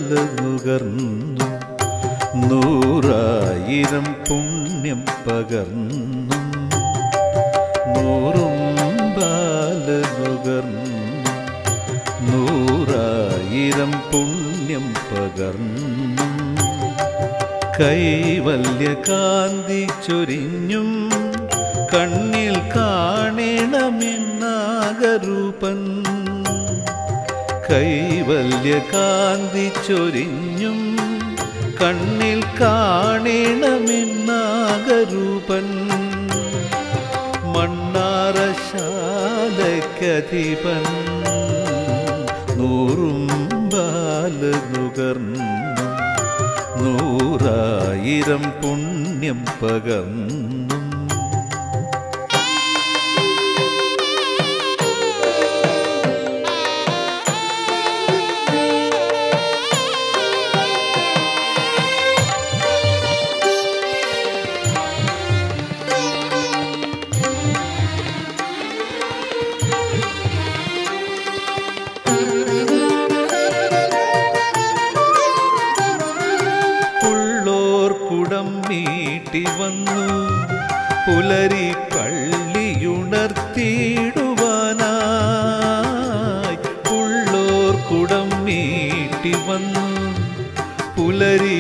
നുകർന്നു നൂറായിരം പുണ്യം പകർന്നു നൂറും ബാല നുകർന്നു നൂറായിരം പുണ്യം പകർന്നു കൈവല്യകാന്തി ചൊരിഞ്ഞും കണ്ണിൽ കാണണമെന്നാകരൂപൻ കൈവല്യകാന്തി ചൊരിഞ്ഞും കണ്ണിൽ കാണണമെന്നാകരൂപൻ മണ്ണാറശാലക്കധിപൻ നൂറും ബാല നുകർന്നു നൂറായിരം പുണ്യം പകർന്നു പുള്ളോർ കുടം നീട്ടി വന്നു പുലരി പള്ളിയുണർത്തിയിടുവാനായി പുള്ളോർ കുടം നീട്ടി വന്നു പുലരി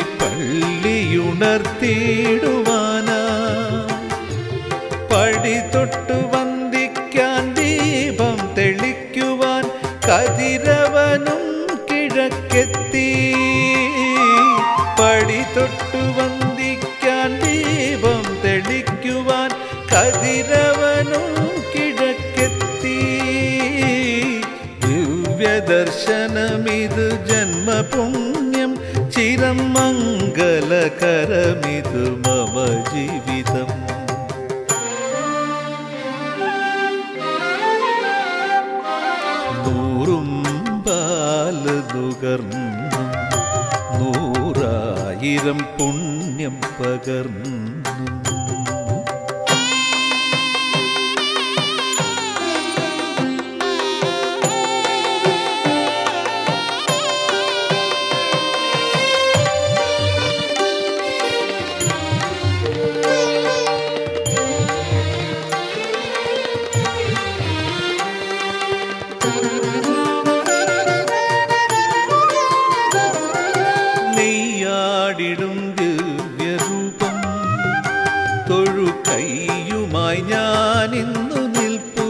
പള്ളിയുണർത്തിയിടുവാനായി പടി തൊട്ടു വന്ദിക്കാൻ ദീപം തെളിക്കുവാൻ കതിരവനും കിഴക്കെത്തി പടി തൊട്ടു വന്ദിക്കാൻ ദീപം തെളിക്കുവാൻ കതിരവനും കിഴക്കെത്തി ദിവ്യദർശനമിത് ജന്മപുണ്യം ചിരം മംഗളകരമിത് മമ ജീവിതം നൂറും പാൽ നുകർന്നു നൂറായിരം പുണ്യം പകർന്നു നെയ്യാടിടും ദിവ്യരൂപം തൊഴു കൈയുമായി ഞാൻ ഇന്നു നിൽപ്പൂ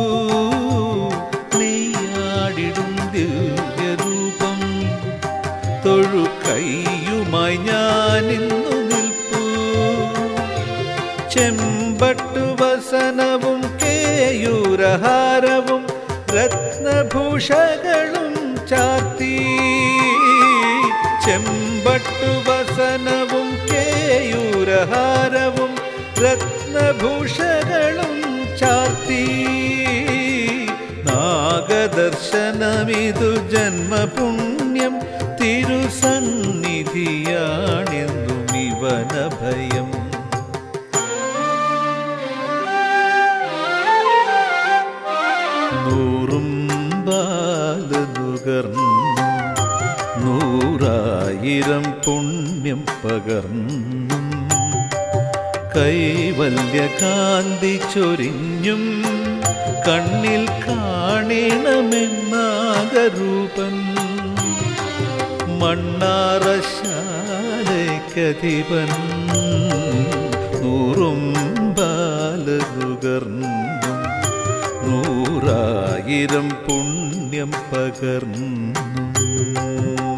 നെയ്യാടിടും ദിവ്യരൂപം തൊഴു കൈയുമായി ഞാൻ ഇന്നു നിൽപ്പൂ ചെമ്പട്ടു വസനവും കേയൂരഹാരവും രത്നഭൂഷകളും ചാർത്തി ചെമ്പട്ടു വസനവും കേയൂരഹാരവും രത്നഭൂഷകളും ചാർത്തി നാഗദർശനമിതു ജന്മപുണ്യം തിരുസന്നിധിയാണെന്നും ഇവനഭയം നൂറും ബാല നുകർന്നു നൂറായിരം പുണ്യം പകർന്നു കൈവല്യകാന്തി ചൊരിഞ്ഞും കണ്ണിൽ കാണണമെന്നാകരൂപൻ മണ്ണാറശാലക്കധിപൻ നൂറും ബാല നുകർന്നു നൂറായിരം പുണ്യം പകർന്നു